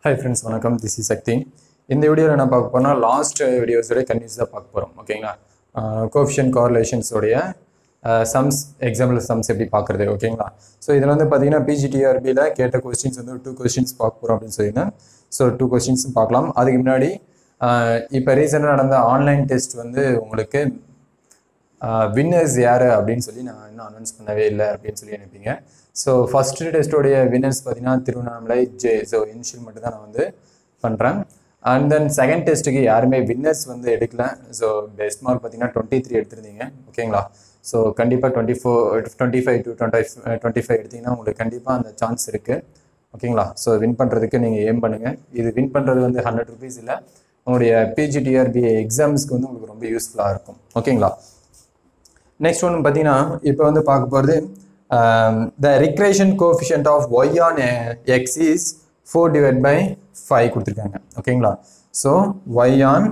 Hi friends வணக்கம் this is Shakti இந்த வீடியோவில் என்ன பார்க்க போனால் லாஸ்ட் வீடியோஸோட கன்யூஸாக பார்க்க போகிறோம் ஓகேங்களா கோஃபிஷன் கார்லேஷன்ஸோடைய சம்ஸ் எக்ஸாம்பிள் சம்ஸ் எப்படி பார்க்குறது ஓகேங்களா ஸோ இதில் வந்து பார்த்தீங்கன்னா பிஜிடிஆர்பியில் கேட்ட கொஸ்டின்ஸ் வந்து டூ கொஸ்டின்ஸ் பார்க்க போகிறோம் அப்படின்னு சொல்லியிருந்தேன் ஸோ டூ கொஸ்டின்ஸ் பார்க்கலாம் அதுக்கு முன்னாடி இப்போ ரீசெண்டாக நடந்த ஆன்லைன் டெஸ்ட் வந்து உங்களுக்கு வின்னர்ஸ் யார் அப்படின்னு சொல்லி நான் இன்னும் அனௌன்ஸ் பண்ணவே இல்லை அப்படின்னு சொல்லி நினைப்பீங்க ஸோ ஃபர்ஸ்ட் டெஸ்ட்டோடைய வின்னர்ஸ் பார்த்தீங்கன்னா திருவண்ணாமலை ஜே ஸோ இனிஷியல் மட்டும் தான் நான் வந்து பண்ணுறேன் அண்ட் தென் செகண்ட் டெஸ்ட்டுக்கு யாருமே வின்னர்ஸ் வந்து எடுக்கல ஸோ பெஸ்ட் மார்க் பார்த்தீங்கன்னா டுவெண்ட்டி த்ரீ எடுத்திருந்தீங்க ஓகேங்களா ஸோ கண்டிப்பாக twenty four twenty five to twenty twenty five எடுத்தீங்கன்னா உங்களுக்கு கண்டிப்பாக அந்த சான்ஸ் இருக்குது ஓகேங்களா ஸோ வின் பண்ணுறதுக்கு நீங்கள் ஏம் பண்ணுங்கள் இது வின் பண்ணுறது வந்து ஹண்ட்ரட் ருபீஸ் இல்லை உங்களுடைய பிஜிடிஆர்பி எக்ஸாம்ஸ்க்கு வந்து உங்களுக்கு ரொம்ப யூஸ்ஃபுல்லாக இருக்கும் ஓகேங்களா நெக்ஸ்ட் ஒன்று பார்த்தீங்கன்னா இப்போ வந்து பார்க்க போகிறது the regression coefficient of y on x is four divide by five கொடுத்துருக்காங்க ஓகேங்களா so y on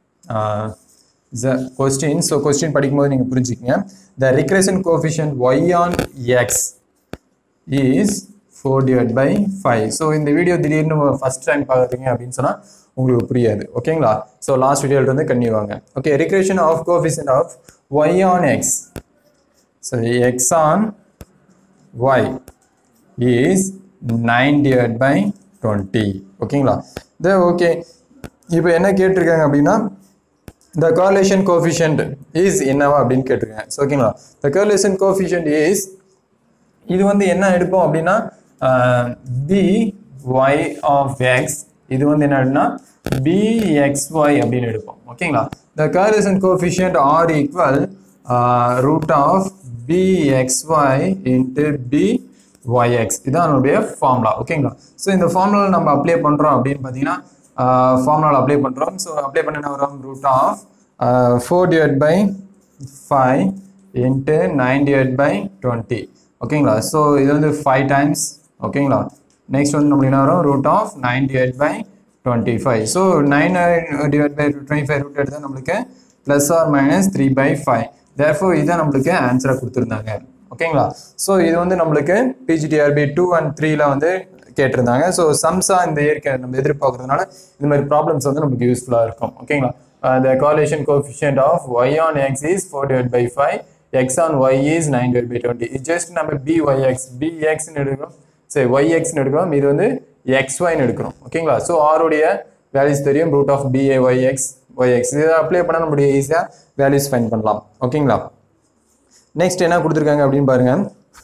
question so question படிக்கும்போது நீங்கள் புரிஞ்சுக்கங்க the regression coefficient y on x is four divide by five so இந்த வீடியோ திடீர்னு first time பார்க்குறீங்க அப்படின்னு சொன்னால் உங்களுக்கு புரியாது ஓகேங்களா ஸோ லாஸ்ட் வீடியோவில் இருந்து கன்னியூ வாங்க okay regression of coefficient of y on x so x on y is nine divide by twenty ஓகேங்களா இது ஓகே இப்போ என்ன கேட்டிருக்காங்க அப்படின்னா த கார்லேஷன் கோஃபிஷியன்ட் இஸ் என்னவா அப்படின்னு கேட்டிருக்காங்க ஸோ ஓகேங்களா த கார்லேஷன் கோஃபிஷியன்ட் இஸ் இது வந்து என்ன எடுப்போம் அப்படின்னா பி ஒய் ஆஃப் எக்ஸ் இது வந்து என்ன அப்படின்னா பி எக்ஸ் ஒய் அப்படின்னு எடுப்போம் ஓகேங்களா the correlation coefficient r equal root of b x y into b y x இதான் நம்மளுடைய ஃபார்முலா ஓகேங்களா ஸோ இந்த ஃபார்முலா நம்ம அப்ளை பண்ணுறோம் அப்படின்னு பார்த்தீங்கன்னா ஃபார்முலாவில் அப்ளை பண்ணுறோம் ஸோ அப்ளை பண்ண என்ன வரும் root of four divide by five into nine divide by twenty ஓகேங்களா ஸோ இது வந்து ஃபைவ் டைம்ஸ் ஓகேங்களா நெக்ஸ்ட் வந்து நம்மளுக்கு என்ன வரும் root of nine divide by twenty five so nine divide by twenty five root எடுத்தால் நம்மளுக்கு plus or minus three by five therefore இதான் நம்மளுக்கு ஆன்சராக கொடுத்துருந்தாங்க ஓகேங்களா ஸோ இது வந்து நம்மளுக்கு பிஜிடிஆர்பி டூ அண்ட் த்ரீல வந்து கேட்டிருந்தாங்க ஸோ சம்ஸா இந்த இயற்கை நம்ம எதிர்பார்க்கறதுனால இந்த மாதிரி ப்ராப்ளம்ஸ் வந்து நமக்கு யூஸ்ஃபுல்லாக இருக்கும் ஓகேங்களா the correlation coefficient of y on x is four divide by five x on y is nine divide by twenty இது ஜஸ்ட் நம்ம பி ஒய் எக்ஸ் பி எக்ஸ்னு எடுக்கிறோம் சரி ஒய் எக்ஸ்னு எடுக்கிறோம் இது வந்து எக்ஸ் ஒய்னு எடுக்கிறோம் ஓகேங்களா ஸோ ஆருடைய வேல்யூஸ் தெரியும் ரூட் ஆஃப் பிஏ ஒய் எக்ஸ் ஒய் எக்ஸ் இதை அப்ளை பண்ணால் நம்மளுடைய ஈஸியாக வேல்யூஸ் ஃபைன் பண்ணலாம் ஓகேங்களா நெக்ஸ்ட் என்ன கொடுத்துருக்காங்க அப்படின்னு பாருங்க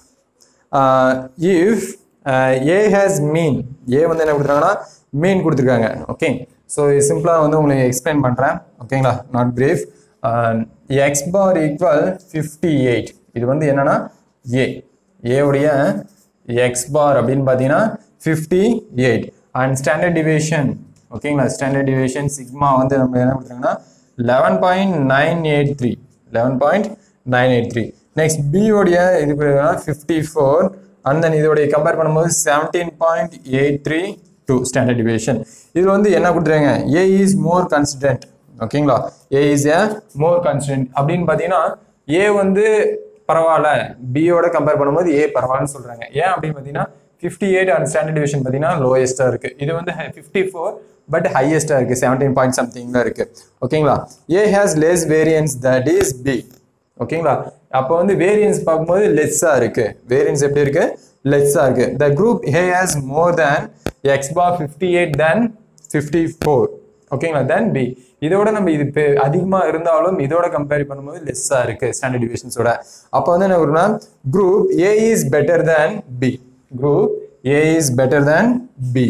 இஃப் ஏ ஹேஸ் மீன் ஏ வந்து என்ன கொடுத்துருக்காங்கன்னா மீன் கொடுத்துருக்காங்க ஓகே ஸோ சிம்பிளாக வந்து உங்களுக்கு எக்ஸ்பிளைன் பண்ணுறேன் ஓகேங்களா not brief x bar equal fifty eight இது வந்து என்னன்னா ஏ ஏவுடைய எக்ஸ் பார் அப்படின்னு பார்த்தீங்கன்னா fifty eight and standard deviation ஓகேங்களா ஸ்டாண்டர்ட் டிவியேஷன் சிக்மா வந்து நம்ம என்ன கொடுத்துருக்காங்கன்னா eleven point nine eight three eleven point nine eight three next பியோடைய இது ஃபிஃப்டி ஃபோர் அண்ட் தென் இதோடைய கம்பேர் பண்ணும்போது seventeen point eight three two standard deviation இதில் வந்து என்ன கொடுத்துருங்க ஏ இஸ் மோர் கன்சிடென்ட் ஓகேங்களா ஏ இஸ் ஏ மோர் கன்சிடென்ட் அப்படின்னு பார்த்தீங்கன்னா ஏ வந்து பரவாயில்ல பியோட கம்பேர் பண்ணும்போது ஏ பரவாயில்லன்னு சொல்கிறாங்க ஏன் அப்படின்னு பார்த்தீங்கன்னா fifty eight and standard division பார்த்தீங்கன்னா லோயஸ்ட்டாக இருக்குது இது வந்து ஃபிஃப்டி ஃபோர் பட் ஹையஸ்ட்டாக இருக்குது செவன்டீன் பாயிண்ட் சம்திங்கில் இருக்குது ஓகேங்களா a has less variance that is b ஓகேங்களா அப்போ வந்து வேரியன்ஸ் பார்க்கும்போது லெஸ்ஸாக இருக்குது வேரியன்ஸ் எப்படி இருக்குது லெஸ்ஸாக இருக்குது the group a has more than x bar fifty eight than fifty four ஓகேங்களா தேன் பி இதோட நம்ம இது அதிகமாக இருந்தாலும் இதோட கம்பேர் பண்ணும்போது லெஸ்ஸாக இருக்குது ஸ்டாண்டர்ட் டிவிஷன்ஸோட அப்போ வந்து என்ன வரும்னா group a is better than b group A is better than B.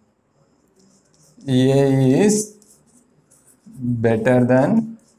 A is better than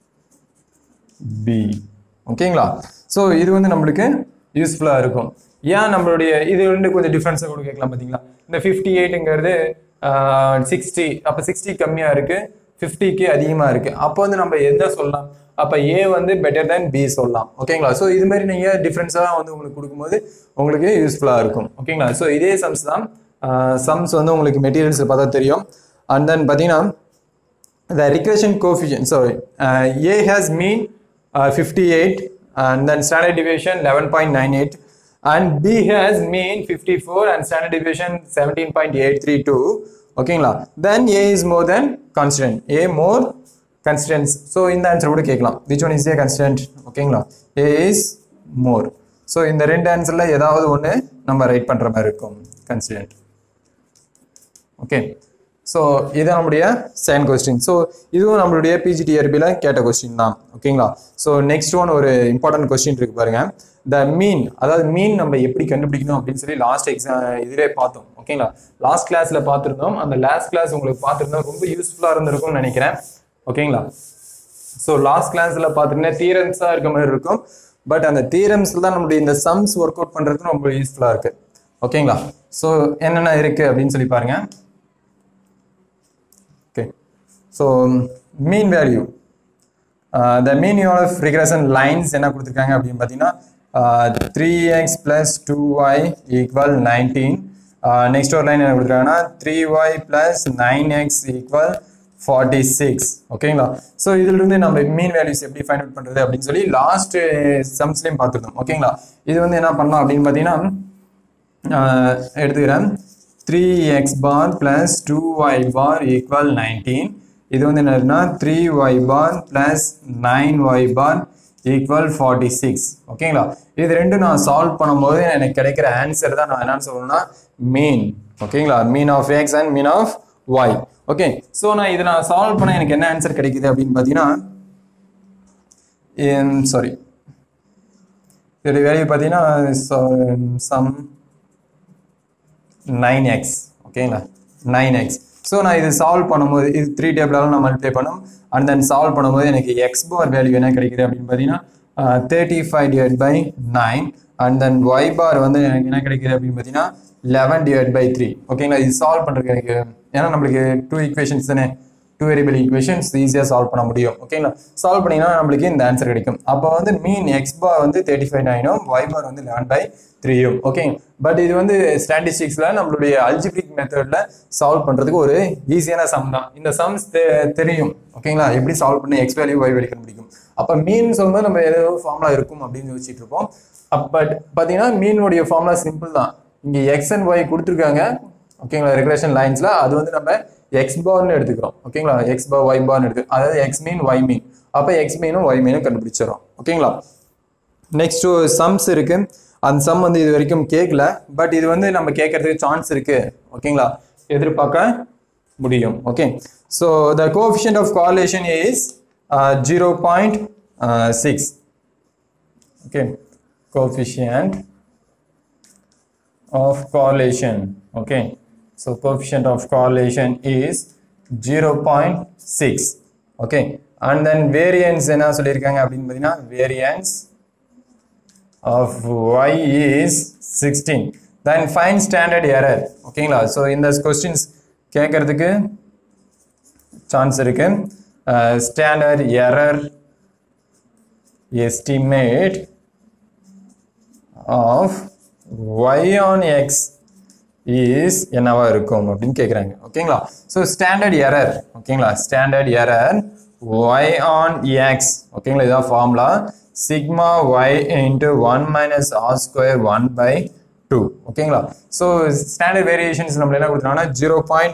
B. ஓகேங்களா ஸோ இது வந்து நம்மளுக்கு யூஸ்ஃபுல்லாக இருக்கும் ஏன் நம்மளுடைய இது ரெண்டு கொஞ்சம் டிஃப்ரென்ஸாக கூட கேட்கலாம் பார்த்தீங்களா இந்த ஃபிஃப்டி எயிட்டுங்கிறது சிக்ஸ்டி அப்போ சிக்ஸ்டி கம்மியாக இருக்குது ஃபிஃப்டிக்கு அதிகமாக இருக்குது அப்போ வந்து நம்ம எதை சொல்லலாம் அப்போ ஏ வந்து பெட்டர் தேன் பி சொல்லலாம் ஓகேங்களா ஸோ இது மாதிரி நீங்கள் டிஃப்ரென்ஸாக வந்து உங்களுக்கு கொடுக்கும்போது உங்களுக்கு யூஸ்ஃபுல்லாக இருக்கும் ஓகேங்களா ஸோ இதே சம்ஸ் தான் சம்ஸ் வந்து உங்களுக்கு மெட்டீரியல்ஸ் பார்த்தா தெரியும் அண்ட் தென் பார்த்தீங்கன்னா the regression coefficient sorry a has mean fifty eight and then standard deviation eleven point nine eight and B has mean 54 and standard deviation 17.832 ஓகேங்களா then a is more then constant a more constants so இந்த answer கூட கேட்கலாம் which one is a constant ஓகேங்களா a is more so இந்த ரெண்டு ஆன்சரில் ஏதாவது ஒன்று நம்ம ரைட் பண்ணுற மாதிரி இருக்கும் கன்சிடென்ட் ஓகே ஸோ இது நம்முடைய செகண்ட் கொஸ்டின் ஸோ இதுவும் நம்மளுடைய பிஜிடிஆர்பியில் கேட்ட கொஸ்டின் தான் ஓகேங்களா ஸோ நெக்ஸ்ட் ஒன் ஒரு இம்பார்ட்டன்ட் கொஸ்டின் இருக்கு பாருங்க த மீன் அதாவது மீன் நம்ம எப்படி கண்டுபிடிக்கணும் அப்படின்னு சொல்லி லாஸ்ட் எக்ஸாம் இதிலே பார்த்தோம் ஓகேங்களா லாஸ்ட் கிளாஸில் பார்த்துருந்தோம் அந்த லாஸ்ட் கிளாஸ் உங்களுக்கு பார்த்துருந்தோம் ரொம்ப யூஸ்ஃபுல்லாக இருந்திருக்கும்னு நினைக்கிறேன் ஓகேங்களா ஸோ லாஸ்ட் கிளாஸில் பார்த்துட்டீங்கன்னா தீரம்ஸாக இருக்க மாதிரி இருக்கும் பட் அந்த தீரம்ஸில் தான் நம்மளுடைய இந்த சம்ஸ் ஒர்க் அவுட் பண்ணுறதுக்கு ரொம்ப யூஸ்ஃபுல்லாக இருக்கு ஓகேங்களா ஸோ என்னென்ன இருக்கு அப்படின்னு சொல்லி பாருங்க okay so mean value the mean of regression lines என்ன கொடுத்துருக்காங்க அப்படின்னு பார்த்தீங்கன்னா three x plus two y equal nineteen next ஒரு லைன் என்ன கொடுத்துருக்காங்கன்னா three y plus nine x equal forty six ஓகேங்களா ஸோ இதிலிருந்து நம்ம மீன் வேல்யூஸ் எப்படி ஃபைண்ட் அவுட் பண்ணுறது அப்படின்னு சொல்லி லாஸ்ட் சம்ஸ்லையும் பார்த்துருந்தோம் ஓகேங்களா இது வந்து என்ன பண்ணலாம் அப்படின்னு பார்த்தீங்கன்னா ஆஹ் எடுத்துக்கிறேன் three x bar plus two y bar equal nineteen இது வந்து என்னதுன்னா three y bar plus nine y bar equal forty six ஓகேங்களா இது ரெண்டும் நான் சால்வ் பண்ணும்போது எனக்கு கிடைக்கிற ஆன்சர் தான் நான் என்னன்னு சொல்லணும்னா மீன் ஓகேங்களா mean of x and mean of y okay so நான் இதை நான் சால்வ் பண்ண எனக்கு என்ன ஆன்சர் கிடைக்குது அப்படின்னு பார்த்தீங்கன்னா சாரி இதோடைய வேல்யூ பார்த்தீங்கன்னா சம் நைன் எக்ஸ் ஓகேங்களா நைன் எக்ஸ் ஸோ நான் இது சால்வ் பண்ணும்போது இது த்ரீ டேபிளாலும் நான் மல்டிப்ளை பண்ணும் அண்ட் தென் சால்வ் பண்ணும்போது எனக்கு எக்ஸ் பார் வேல்யூ என்ன கிடைக்குது அப்படின்னு பார்த்தீங்கன்னா thirty five divide by nine and then y bar வந்து எனக்கு என்ன கிடைக்குது அப்படின்னு பார்த்தீங்கன்னா லெவன் டிவைட் பை த்ரீ ஓகேங்களா இது சால்வ் பண்ணுறதுக்கு எனக்கு ஏன்னா நம்மளுக்கு டூ ஈக்குவேஷன்ஸ் தானே டூ வேரியபிள் ஈக்குவேஷன்ஸ் ஈஸியாக சால்வ் பண்ண முடியும் ஓகேங்களா சால்வ் பண்ணிங்கன்னா நம்மளுக்கு இந்த ஆன்சர் கிடைக்கும் அப்போ வந்து மீன் எக்ஸ் பார் வந்து தேர்ட்டி ஃபைவ் நைனும் ஒய் பார் வந்து லெவன் பை த்ரீயும் ஓகே பட் இது வந்து ஸ்டாட்டிஸ்டிக்ஸில் நம்மளுடைய அல்ஜிபிரிக் மெத்தடில் சால்வ் பண்ணுறதுக்கு ஒரு ஈஸியான சம் தான் இந்த சம்ஸ் தெரியும் ஓகேங்களா எப்படி சால்வ் பண்ணி எக்ஸ் வேல்யூ ஒய் வேல்யூ கண்டுபிடிக்கும் அப்போ மீன் சொல்லும்போது நம்ம ஏதோ ஃபார்முலா இருக்கும் அப்படின்னு யோசிச்சுட்டு இருப்போம் பட் பார்த்தீங்கன்னா மீனுடைய ஃபார்முலா சிம்பிள் தான் இங்கே எக்ஸ் அண்ட் ஒய் கொடுத்துருக்காங்க ஓகேங்களா ரெகுலேஷன் லைன்ஸில் அது வந்து நம்ம எக்ஸ் பார்னு எடுத்துக்கிறோம் ஓகேங்களா எக்ஸ் பார் ஒய் பார்னு எடுத்து அதாவது எக்ஸ் மீன் ஒய் மீன் அப்போ எக்ஸ் மீனும் ஒய் மீனும் கண்டுபிடிச்சிடறோம் ஓகேங்களா நெக்ஸ்ட் சம்ஸ் இருக்கு அந்த சம் வந்து இது வரைக்கும் கேட்கல பட் இது வந்து நம்ம கேட்கறதுக்கு சான்ஸ் இருக்கு ஓகேங்களா எதிர்பார்க்க முடியும் okay so the coefficient of correlation is zero point six okay coefficient of correlation okay so coefficient of correlation is 0.6 okay and then variance என்ன சொல்லியிருக்காங்க அப்படின்னு பார்த்தீங்கன்னா variance of y is 16 then find standard error ஓகேங்களா so இந்த questions கேட்கறதுக்கு chance இருக்கு standard error estimate of y on x is என்னவா இருக்கும் அப்படின்னு கேட்குறாங்க ஓகேங்களா ஸோ ஸ்டாண்டர்ட் எரர் ஓகேங்களா standard error y on x ஓகேங்களா இதான் formula sigma y into one minus r square one by two ஓகேங்களா ஸோ ஸ்டாண்டர்ட் வேரியேஷன்ஸ் நம்ம என்ன கொடுத்துருக்காங்கன்னா ஜீரோ பாயிண்ட்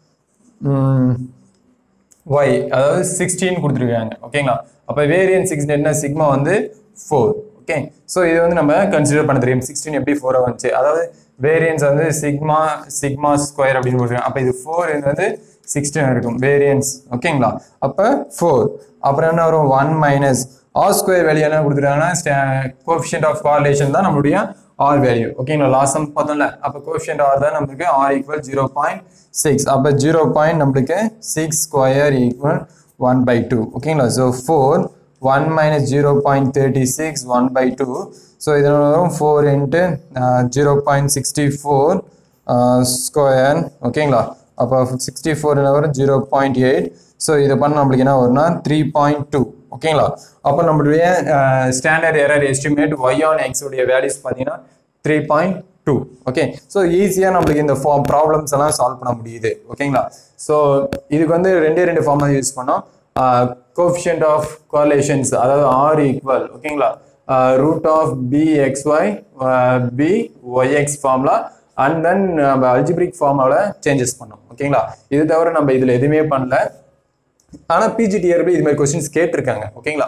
ஒய் அதாவது சிக்ஸ்டீன் கொடுத்துருக்காங்க ஓகேங்களா அப்போ வேரியன் சிக்ஸ்டீன் என்ன சிக்மா வந்து ஃபோர் ஓகே ஸோ இது வந்து நம்ம கன்சிடர் பண்ண தெரியும் சிக்ஸ்டீன் எப்படி ஃபோராக வந்துச்சு அதாவது வேரியன்ஸ் வந்து சிக்மா சிக்மா ஸ்கொயர் அப்படின்னு போட்டுருக்காங்க அப்போ இது ஃபோர் இது வந்து சிக்ஸ்டீன் இருக்கும் வேரியன்ஸ் ஓகேங்களா அப்போ ஃபோர் அப்புறம் என்ன வரும் one minus r square value என்ன கொடுத்துருக்காங்கன்னா கோஃபிஷியன்ட் ஆஃப் கார்லேஷன் தான் நம்மளுடைய ஆர் வேல்யூ ஓகேங்களா லாஸ்ட் சம் பார்த்தோம்ல அப்போ கோஃபிஷியன்ட் ஆர் தான் நம்மளுக்கு r equal zero point six அப்போ ஜீரோ பாயிண்ட் நம்மளுக்கு six square equal one by two ஓகேங்களா so four one minus zero point thirty six one by two so இதில் வரும் four into zero point sixty four square ஓகேங்களா அப்போ sixty four வரும் zero point eight so இதை பண்ண நம்மளுக்கு என்ன வரும்னா த்ரீ பாயிண்ட் டூ ஓகேங்களா அப்போ நம்மளுடைய standard error estimate y on x உடைய வேல்யூஸ் பார்த்தீங்கன்னா three point two okay so ஈஸியாக நம்மளுக்கு இந்த ஃபார்ம் ப்ராப்ளம்ஸ் எல்லாம் சால்வ் பண்ண முடியுது ஓகேங்களா ஸோ இதுக்கு வந்து ரெண்டே ரெண்டு ஃபார்ம் யூஸ் பண்ணோம் கோஃபிஷியன்ட் ஆஃப் கோலேஷன்ஸ் அதாவது ஆர் ஈக்குவல் ஓகேங்களா root of b x y b y x formula and then நம்ம அல்ஜிபிரிக் ஃபார்மாவில் சேஞ்சஸ் பண்ணோம் ஓகேங்களா இது தவிர நம்ம இதில் எதுவுமே பண்ணல ஆனால் பிஜிடிஆர்பி இது மாதிரி கொஸ்டின்ஸ் கேட்டிருக்காங்க ஓகேங்களா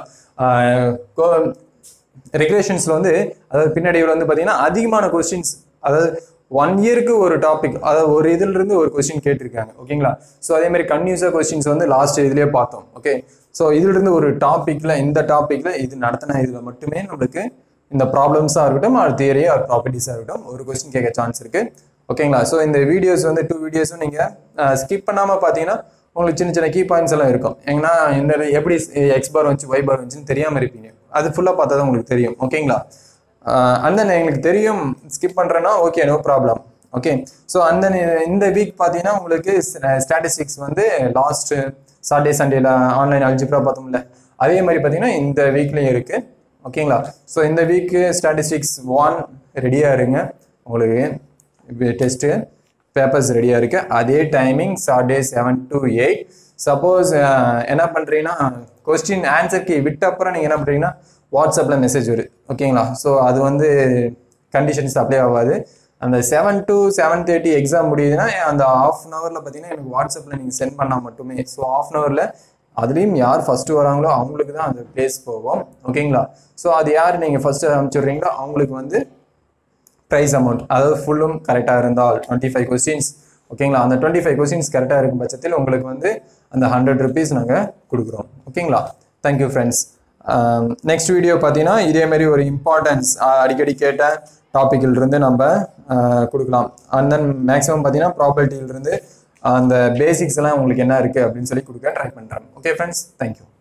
ரெகுலேஷன்ஸில் வந்து அதாவது பின்னாடியில் வந்து பார்த்தீங்கன்னா அதிகமான கொஸ்டின்ஸ் அதாவது ஒன் இயருக்கு ஒரு டாபிக் அதாவது ஒரு இதுல இருந்து ஒரு கொஸ்டின் கேட்டிருக்காங்க ஓகேங்களா ஸோ அதே மாதிரி கன்யூஸாக கொஸ்டின்ஸ் வந்து லாஸ்ட் இதுலேயே பார்த்தோம் ஓகே ஸோ இதுல இருந்து ஒரு டாப்பிக்ல இந்த டாப்பிக்ல இது நடத்தின இதில் மட்டுமே நம்மளுக்கு இந்த ப்ராப்ளம்ஸாக இருக்கட்டும் அது தியரி ஆர் ப்ராப்பர்ட்டிஸாக இருக்கட்டும் ஒரு கொஸ்டின் கேட்க சான்ஸ் இருக்கு ஓகேங்களா ஸோ இந்த வீடியோஸ் வந்து டூ வீடியோஸும் நீங்கள் ஸ்கிப் பண்ணாமல் பார்த்தீங்கன்னா உங்களுக்கு சின்ன சின்ன கீ பாயிண்ட்ஸ் எல்லாம் இருக்கும் ஏன்னா இந்த எப்படி எக்ஸ் பார் வந்துச்சு ஒய் பார் வந்துச்சுன்னு தெரியாமல் இருப்பீங்க அது ஃபுல்லாக பார்த்தா தான் உங்களுக்கு தெரியும் ஓகேங்களா அந்த எங்களுக்கு தெரியும் ஸ்கிப் பண்ணுறேன்னா okay no problem okay so அந்த இந்த வீக் பார்த்தீங்கன்னா உங்களுக்கு ஸ்டாட்டிஸ்டிக்ஸ் வந்து லாஸ்ட் சாட்டர்டே சண்டேல ஆன்லைன் அல்ஜிப்ரா பார்த்தோம்ல அதே மாதிரி பார்த்தீங்கன்னா இந்த வீக்லேயும் இருக்குது ஓகேங்களா ஸோ இந்த வீக்கு ஸ்டாட்டிஸ்டிக்ஸ் ஒன் ரெடியாக இருங்க உங்களுக்கு டெஸ்ட்டு பேப்பர்ஸ் ரெடியாக இருக்குது அதே timing Saturday seven to eight suppose என்ன பண்ணுறீங்கன்னா கொஸ்டின் ஆன்சர் கீ விட்ட அப்புறம் நீங்கள் என்ன பண்ணுறீங்கன்னா வாட்ஸ்அப்பில் மெசேஜ் வரும் ஓகேங்களா ஸோ அது வந்து கண்டிஷன்ஸ் அப்ளை ஆகாது அந்த seven to seven thirty exam முடியுதுன்னா அந்த ஆஃப் அன் ஹவரில் பார்த்தீங்கன்னா எனக்கு வாட்ஸ்அப்பில் நீங்கள் சென்ட் பண்ணால் மட்டுமே ஸோ ஆஃப் அன் ஹவரில் அதுலேயும் யார் ஃபஸ்ட்டு வராங்களோ அவங்களுக்கு தான் அந்த பிளேஸ் போகும் ஓகேங்களா ஸோ அது யார் நீங்கள் ஃபஸ்ட்டு அனுப்பிச்சுட்றீங்களோ அவங்களுக்கு வந்து ப்ரைஸ் அமௌண்ட் அதாவது ஃபுல்லும் கரெக்டாக இருந்தால் டுவெண்ட்டி ஃபைவ் கொஸ்டின்ஸ் ஓகேங்களா அந்த டுவெண்ட்டி ஃபைவ் கொஸ்டின்ஸ் கரெக்டாக இருக்கும் பட்சத்தில் உங்களுக்கு வந்து அந்த ஹண்ட்ரட் ருபீஸ் நாங்கள் கொடுக்குறோம் ஓகேங்களா தேங்க்யூ ஃப்ரெண்ட்ஸ் நெக்ஸ்ட் வீடியோ பார்த்தீங்கன்னா இதே மாதிரி ஒரு இம்பார்ட்டன்ஸ் அடிக்கடி கேட்ட டாப்பிக்கில் இருந்து நம்ம கொடுக்கலாம் அண்ட் தென் மேக்ஸிமம் பார்த்தீங்கன்னா ப்ராப்பர்ட்டியிலிருந்து அந்த பேசிக்ஸ் எல்லாம் உங்களுக்கு என்ன இருக்குது அப்படின்னு சொல்லி கொடுக்க ட்ரை பண்ணுறேன் ஓகே ஃப்ரெண்ட்ஸ் தேங்க்யூ